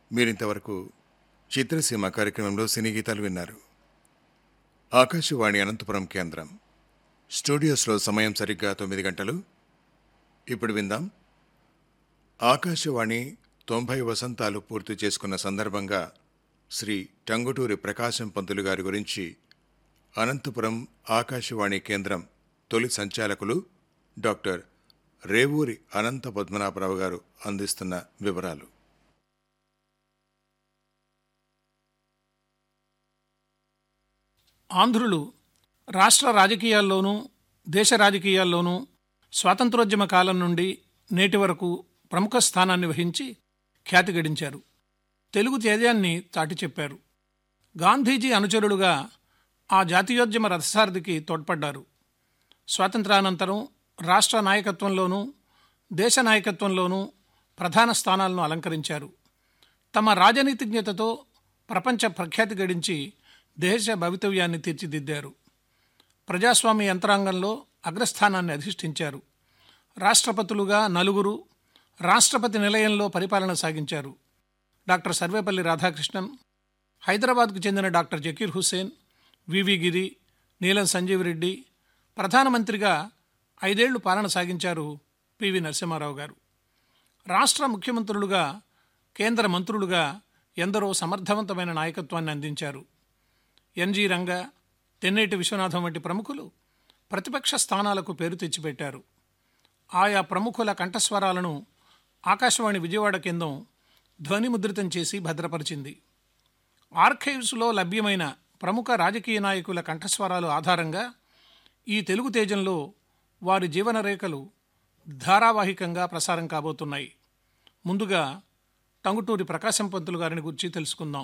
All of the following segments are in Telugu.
మీరింతవరకు చిత్రసీమ కార్యక్రమంలో సినీ గీతాలు విన్నారు ఆకాశవాణి అనంతపురం కేంద్రం స్టూడియోస్లో సమయం సరిగ్గా తొమ్మిది గంటలు ఇప్పుడు విందాం ఆకాశవాణి తొంభై వసంతాలు పూర్తి చేసుకున్న సందర్భంగా శ్రీ టంగుటూరి ప్రకాశం పంతులు గారి గురించి అనంతపురం ఆకాశవాణి కేంద్రం తొలి సంచాలకులు డాక్టర్ రేవూరి అనంత పద్మనాభరావు గారు అందిస్తున్న వివరాలు ఆంధ్రులు రాష్ట్ర రాజకీయాల్లోనూ దేశ రాజకీయాల్లోనూ స్వాతంత్రోద్యమ కాలం నుండి నేటి వరకు ప్రముఖ స్థానాన్ని వహించి ఖ్యాతి గడించారు తెలుగు తేజాన్ని చాటి చెప్పారు గాంధీజీ అనుచరుడుగా ఆ జాతీయోద్యమ రథసారథికి తోడ్పడ్డారు స్వాతంత్రానంతరం రాష్ట్ర నాయకత్వంలోనూ దేశ నాయకత్వంలోనూ ప్రధాన స్థానాలను అలంకరించారు తమ రాజనీతిజ్ఞతతో ప్రపంచ ప్రఖ్యాతి గడించి దేశ భవితవ్యాన్ని తీర్చిదిద్దారు ప్రజాస్వామ్య యంత్రాంగంలో అగ్రస్థానాన్ని అధిష్ఠించారు రాష్ట్రపతులుగా నలుగురు రాష్ట్రపతి నిలయంలో పరిపాలన సాగించారు డాక్టర్ సర్వేపల్లి రాధాకృష్ణన్ హైదరాబాద్కు చెందిన డాక్టర్ జకీర్ హుస్సేన్ వివి గిరి నీలం సంజీవ్ రెడ్డి ప్రధానమంత్రిగా ఐదేళ్లు పాలన సాగించారు పివి నరసింహారావు గారు రాష్ట్ర ముఖ్యమంత్రులుగా కేంద్ర మంత్రులుగా ఎందరో సమర్థవంతమైన నాయకత్వాన్ని అందించారు ఎన్జీ రంగ తెన్నేటి విశ్వనాథం వంటి ప్రముఖులు ప్రతిపక్ష స్థానాలకు పేరు తెచ్చిపెట్టారు ఆయా ప్రముఖుల కంఠస్వరాలను ఆకాశవాణి విజయవాడ కేంద్రం ధ్వనిముద్రితం చేసి భద్రపరిచింది ఆర్కైవ్స్లో లభ్యమైన ప్రముఖ రాజకీయ నాయకుల కంఠస్వరాలు ఆధారంగా ఈ తెలుగు తేజంలో వారి జీవన రేఖలు ధారావాహికంగా ప్రసారం కాబోతున్నాయి ముందుగా టంగుటూరి ప్రకాశం పంతులు గారిని గురించి తెలుసుకుందాం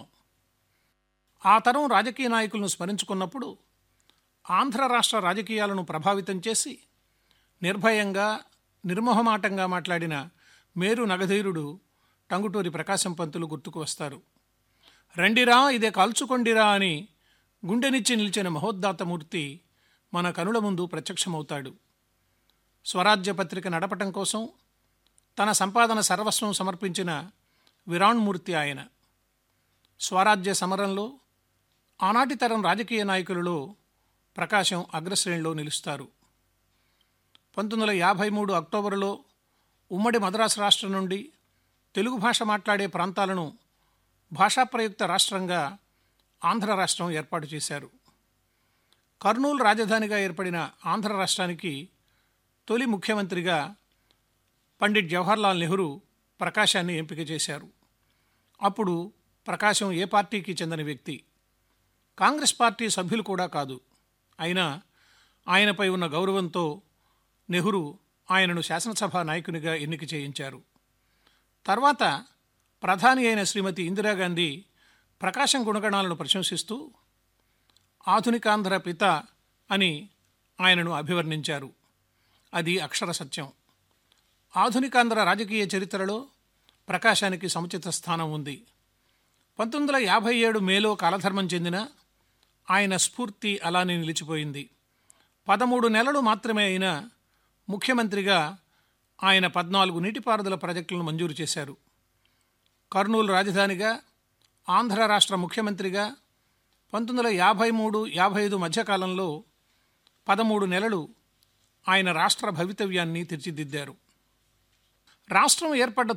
ఆ తరం రాజకీయ నాయకులను స్మరించుకున్నప్పుడు ఆంధ్ర రాష్ట్ర రాజకీయాలను ప్రభావితం చేసి నిర్భయంగా నిర్మోహమాటంగా మాట్లాడిన మేరు నగధీరుడు టంగుటూరి ప్రకాశం పంతులు గుర్తుకు వస్తారు రండిరా ఇదే కాల్చుకొండిరా అని గుండెనిచ్చి నిలిచిన మహోద్దాతమూర్తి మన కనుల ముందు ప్రత్యక్షమవుతాడు స్వరాజ్య పత్రిక నడపటం కోసం తన సంపాదన సర్వస్వం సమర్పించిన విరాణ్మూర్తి ఆయన స్వరాజ్య సమరంలో ఆనాటి తరం రాజకీయ నాయకులలో ప్రకాశం అగ్రశ్రేణిలో నిలుస్తారు పంతొమ్మిది వందల యాభై మూడు అక్టోబరులో ఉమ్మడి మద్రాసు రాష్ట్రం నుండి తెలుగు భాష మాట్లాడే ప్రాంతాలను భాషా ప్రయుక్త రాష్ట్రంగా ఆంధ్ర రాష్ట్రం ఏర్పాటు చేశారు కర్నూలు రాజధానిగా ఏర్పడిన ఆంధ్ర రాష్ట్రానికి తొలి ముఖ్యమంత్రిగా పండిట్ జవహర్లాల్ నెహ్రూ ప్రకాశాన్ని ఎంపిక చేశారు అప్పుడు ప్రకాశం ఏ పార్టీకి చెందిన వ్యక్తి కాంగ్రెస్ పార్టీ సభ్యులు కూడా కాదు అయినా ఆయనపై ఉన్న గౌరవంతో నెహ్రూ ఆయనను శాసనసభ నాయకునిగా ఎన్నిక చేయించారు తర్వాత ప్రధాని అయిన శ్రీమతి ఇందిరాగాంధీ ప్రకాశం గుణగణాలను ప్రశంసిస్తూ ఆధునికాంధ్ర పిత అని ఆయనను అభివర్ణించారు అది అక్షర సత్యం ఆధునికాంధ్ర రాజకీయ చరిత్రలో ప్రకాశానికి సముచిత స్థానం ఉంది పంతొమ్మిది వందల యాభై ఏడు మేలో కాలధర్మం చెందిన ఆయన స్ఫూర్తి అలానే నిలిచిపోయింది పదమూడు నెలలు మాత్రమే అయినా ముఖ్యమంత్రిగా ఆయన పద్నాలుగు నీటిపారుదల ప్రాజెక్టులను మంజూరు చేశారు కర్నూలు రాజధానిగా ఆంధ్ర రాష్ట్ర ముఖ్యమంత్రిగా పంతొమ్మిది వందల యాభై మూడు యాభై ఐదు మధ్యకాలంలో పదమూడు నెలలు ఆయన రాష్ట్ర భవితవ్యాన్ని తీర్చిదిద్దారు రాష్ట్రం ఏర్పడ్డ